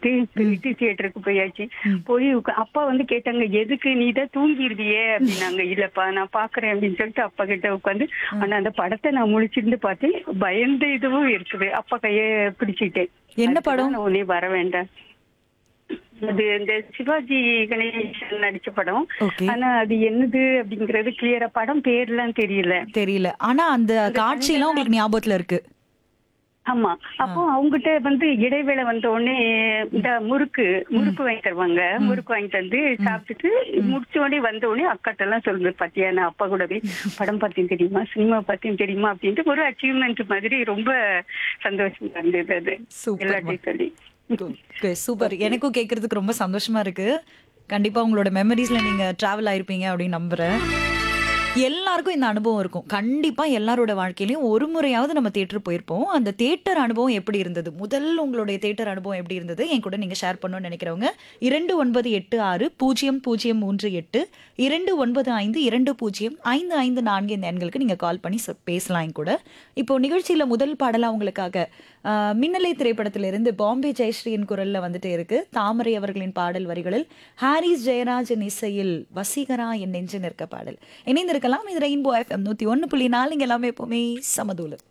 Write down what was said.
சொல்லிட்டு சொல்லிட்டு தியேட்டருக்கு போயாச்சு போய் உக்கா- அப்பா வந்து கேட்டாங்க எதுக்கு நீ தான் தூங்கிருவியே அப்படின்னாங்க இல்லப்பா நான் பாக்குறேன் அப்படின்னு சொல்லிட்டு அப்பா கிட்ட உட்காந்து ஆனா அந்த படத்தை நான் முழிச்சிருந்து பார்த்தேன் பயந்த இதுவும் இருக்குது அப்பா கைய பிடிச்சிட்டேன் என்ன அதுக்கு படம்? தான் நான் உடனே வர வேண்டாம் அது இந்த சிவாஜி கணேசன் நடிச்ச படம் ஓகே ஆனா அது என்னது அப்படிங்கறது கிளியரா படம் பேர்லாம் தெரியல தெரியல ஆனா அந்த காட்சியெல்லாம் உங்களுக்கு ஞாபகத்துல இருக்கு ஆமா அப்போ அவங்ககிட்ட வந்து இடைவேளை வந்த உடனே இந்த முறுக்கு முறுக்கு வாங்கி தருவாங்க முறுக்கு வாங்கி தந்து சாப்பிட்டுட்டு முடிச்ச உடனே வந்த உடனே அக்காட்ட எல்லாம் சொல்லுது பாத்தியா நான் அப்பா கூடவே படம் பார்த்தேன் தெரியுமா சினிமா பார்த்தேன் தெரியுமா அப்படின்ட்டு ஒரு அச்சீவ்மெண்ட் மாதிரி ரொம்ப சந்தோஷமா இருந்தது அது Super. எல்லாத்தையும் சொல்லி சூப்பர் எனக்கும் கேட்கறதுக்கு ரொம்ப சந்தோஷமா இருக்கு கண்டிப்பா உங்களோட மெமரிஸ்ல நீங்க டிராவல் ஆயிருப்பீங்க அப்படின்னு நம்புறேன் எல்லாருக்கும் இந்த அனுபவம் இருக்கும் கண்டிப்பா எல்லாரோட வாழ்க்கையிலயும் ஒரு முறையாவது நம்ம தியேட்டர் போயிருப்போம் அந்த தியேட்டர் அனுபவம் எப்படி இருந்தது முதல் உங்களுடைய தியேட்டர் அனுபவம் எப்படி இருந்தது என் கூட நீங்க ஷேர் பண்ணணும்னு நினைக்கிறவங்க இரண்டு ஒன்பது எட்டு ஆறு பூஜ்ஜியம் பூஜ்ஜியம் மூன்று எட்டு இரண்டு ஒன்பது ஐந்து இரண்டு பூஜ்ஜியம் ஐந்து ஐந்து நான்கு இந்த எண்களுக்கு நீங்க கால் பண்ணி சொ- பேசலாம் என் கூட இப்போ நிகழ்ச்சியில முதல் பாடலா உங்களுக்காக ஆஹ், மின்னலை திரைப்படத்திலிருந்து பாம்பே ஜெயஸ்ரீயின் குரல்ல வந்துட்டு இருக்கு தாமரை அவர்களின் பாடல் வரிகளில் ஹாரிஸ் ஜெயராஜன் இசையில் வசீகரா என் நெஞ்சு நிற்க பாடல் இணைந்திருக்கலாம் இது ரெயின்போ எஃப்எம் நூத்தி ஒன்னு புள்ளி நாலு இங்க எல்லாமே எப்பவுமே சமதூலம்